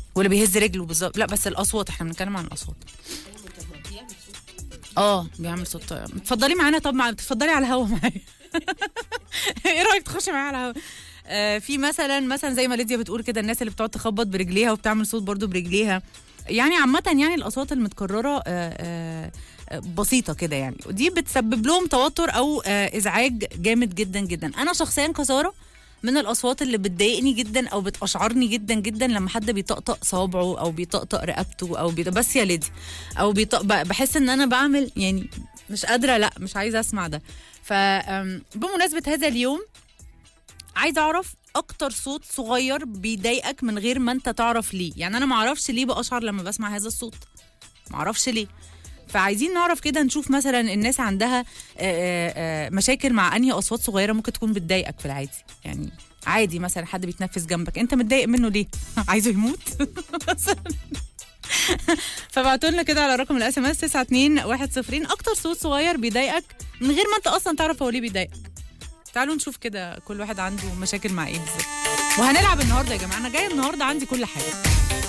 واللي بيهز رجله بالظبط لا بس الاصوات احنا بنتكلم عن الاصوات اه بيعمل صوت اتفضلي معانا طب مع... اتفضلي على الهوا معايا ايه رايك تخشي معايا على الهوا آه في مثلا مثلا زي ما ليديا بتقول كده الناس اللي بتقعد تخبط برجليها وبتعمل صوت برضو برجليها يعني عامة يعني الأصوات المتكررة آه، آه، آه، بسيطة كده يعني ودي بتسبب لهم توتر أو آه، إزعاج جامد جدا جدا أنا شخصيا كسارة من الأصوات اللي بتضايقني جدا أو بتقشعرني جدا جدا لما حد بيطقطق صوابعه أو بيطقطق رقبته أو بيط... بس يا ليدي أو بيطق... ب- بحس إن أنا بعمل يعني مش قادرة لا مش عايزة أسمع ده فبمناسبة هذا اليوم عايزه اعرف اكتر صوت صغير بيضايقك من غير ما انت تعرف ليه يعني انا ما اعرفش ليه باشعر لما بسمع هذا الصوت ما اعرفش ليه فعايزين نعرف كده نشوف مثلا الناس عندها آه، آه، آه، مشاكل مع انهي اصوات صغيره ممكن تكون بتضايقك في العادي يعني عادي مثلا حد بيتنفس جنبك انت متضايق منه ليه عايزه يموت فبعتوا لنا كده على رقم الاس ام اس 921 اكتر صوت صغير بيضايقك من غير ما انت اصلا تعرف هو ليه بيضايقك تعالوا نشوف كده كل واحد عنده مشاكل مع ايه بالظبط وهنلعب النهارده يا جماعه انا جايه النهارده عندي كل حاجه